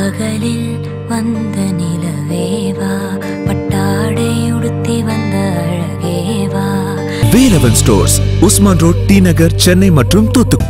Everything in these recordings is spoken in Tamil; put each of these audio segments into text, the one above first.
பகலில் வந்த நிலவேவா பட்டாடை உடுத்தி வந்த அழகேவா Velavan stores Usman road T Nagar Chennai மற்றும் தூத்துக்குடி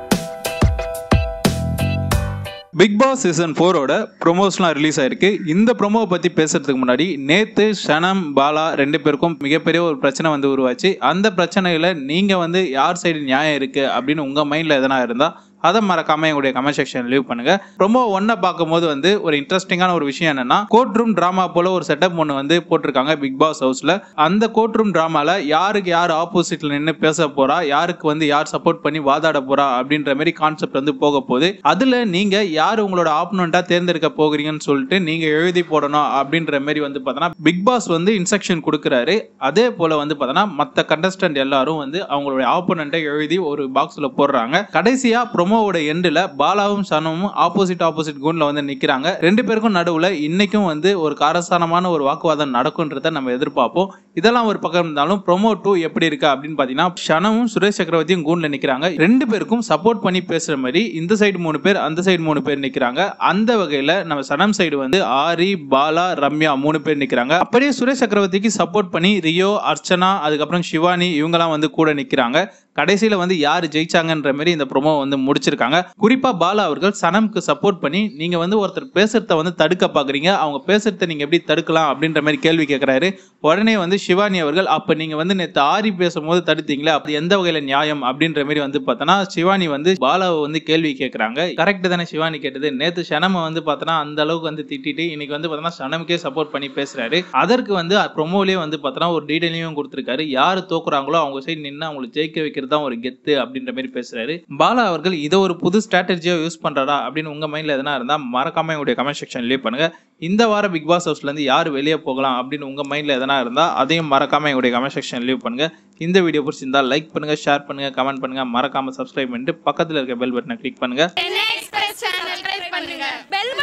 பிக் பாஸ் சீசன் ஃபோரோட ப்ரொமோஸ்லாம் ரிலீஸ் ஆயிருக்கு இந்த ப்ரொமோவை பற்றி பேசுறதுக்கு முன்னாடி நேத்து ஷனம் பாலா ரெண்டு பேருக்கும் மிகப்பெரிய ஒரு பிரச்சனை வந்து உருவாச்சு அந்த பிரச்சனையில் நீங்கள் வந்து யார் சைடு நியாயம் இருக்கு அப்படின்னு உங்கள் மைண்டில் எதனா இருந்தால் அதை மறக்காம எங்களுடைய கமெண்ட் செக்ஷன் லீவ் பண்ணுங்க ப்ரொமோ ஒன்றை பார்க்கும்போது வந்து ஒரு இன்ட்ரெஸ்டிங்கான ஒரு விஷயம் என்னன்னா கோர்ட் ரூம் ட்ராமா போல ஒரு செட்டப் ஒன்று வந்து போட்டிருக்காங்க பிக் பாஸ் ஹவுஸ்ல அந்த கோர்ட் ரூம் ட்ராமால யாருக்கு யார் ஆப்போசிட்ல நின்று பேச போறா யாருக்கு வந்து யார் சப்போர்ட் பண்ணி வாதாட போறா அப்படின்ற மாதிரி கான்செப்ட் வந்து போக போகுது அதுல நீங்க யார் உங்களோட ஆப்பனண்டா தேர்ந்தெடுக்க போகிறீங்கன்னு சொல்லிட்டு நீங்க எழுதி போடணும் அப்படின்ற மாதிரி வந்து பார்த்தோன்னா பிக் பாஸ் வந்து இன்ஸ்ட்ரக்ஷன் கொடுக்குறாரு அதே போல வந்து பார்த்தோன்னா மற்ற கண்டஸ்டன்ட் எல்லாரும் வந்து அவங்களுடைய ஆப்போனண்ட்டை எழுதி ஒரு பாக்ஸ்ல போடுறாங்க கடைசியா ப்ரொமோவோட எண்டில் பாலாவும் சனமும் ஆப்போசிட் ஆப்போசிட் குன்ல வந்து நிக்கிறாங்க ரெண்டு பேருக்கும் நடுவுல இன்னைக்கும் வந்து ஒரு காரசாரமான ஒரு வாக்குவாதம் நடக்கும்ன்றத நம்ம எதிர்பார்ப்போம் இதெல்லாம் ஒரு பக்கம் இருந்தாலும் ப்ரொமோ டூ எப்படி இருக்கு அப்படின்னு பாத்தீங்கன்னா ஷனமும் சுரேஷ் சக்கரவர்த்தியும் கூண்ல நிக்கிறாங்க ரெண்டு பேருக்கும் சப்போர்ட் பண்ணி பேசுற மாதிரி இந்த சைடு மூணு பேர் அந்த சைடு மூணு பேர் நிக்கிறாங்க அந்த வகையில நம்ம சனம் சைடு வந்து ஆரி பாலா ரம்யா மூணு பேர் நிக்கிறாங்க அப்படியே சுரேஷ் சக்கரவர்த்திக்கு சப்போர்ட் பண்ணி ரியோ அர்ச்சனா அதுக்கப்புறம் சிவானி இவங்கெல்லாம் வந்து கூட நிக்கிறாங்க கடைசியில வந்து யார் ஜெயிச்சாங்கன்ற மாதிரி இந்த ப்ரோமோ வந்து முடிச்சிருக்காங்க குறிப்பா பாலா அவர்கள் சனம்க்கு சப்போர்ட் பண்ணி நீங்க வந்து ஒருத்தர் பேசுறத வந்து தடுக்க பாக்குறீங்க அவங்க பேசுறத நீங்க எப்படி தடுக்கலாம் அப்படின்ற மாதிரி கேள்வி கேட்கிறாரு உடனே வந்து சிவானி அவர்கள் அப்ப நீங்க வந்து நேற்று ஆரி பேசும்போது தடுத்தீங்களே அப்படி எந்த வகையில நியாயம் அப்படின்ற மாதிரி வந்து பார்த்தோன்னா சிவானி வந்து பாலாவை வந்து கேள்வி கேட்கறாங்க கரெக்ட் தானே சிவானி கேட்டது நேத்து சனம வந்து பார்த்தோன்னா அந்த அளவுக்கு வந்து திட்டிட்டு இன்னைக்கு வந்து பார்த்தோன்னா சனமுக்கே சப்போர்ட் பண்ணி பேசுறாரு அதற்கு வந்து ப்ரொமோலயே வந்து பார்த்தோன்னா ஒரு டீடைலையும் கொடுத்துருக்காரு யாரு தோக்குறாங்களோ அவங்க சைடு நின்று அவங்களை ஜெயிக்க வைக்கிறது தான் ஒரு கெத்து அப்படின்ற மாதிரி பேசுறாரு பாலா அவர்கள் இதை ஒரு புது ஸ்ட்ராட்டஜியா யூஸ் பண்றாரா அப்படின்னு உங்க மைண்ட்ல எதனா இருந்தா மறக்காம எங்களுடைய கமெண்ட் செக்ஷன் லீவ் பண்ணுங்க இந்த வாரம் பிக் பாஸ் ஹவுஸ்ல இருந்து யார் வெளியே போகலாம் அப்படின்னு உங்க மைண்ட்ல எதனா இருந்தா அதையும் மறக்காம எங்களுடைய கமெண்ட் செக்ஷன் லீவ் பண்ணுங்க இந்த வீடியோ பிடிச்சிருந்தா லைக் பண்ணுங்க ஷேர் பண்ணுங்க கமெண்ட் பண்ணுங்க மறக்காம சப்ஸ்கிரைப் பண்ணிட்டு பக்கத்துல இருக்க பெல் பட்டனை கிளிக் பண்ணுங்க எக்ஸ்பிரஸ் சேனல் டைப் பண்ணுங்க பெல்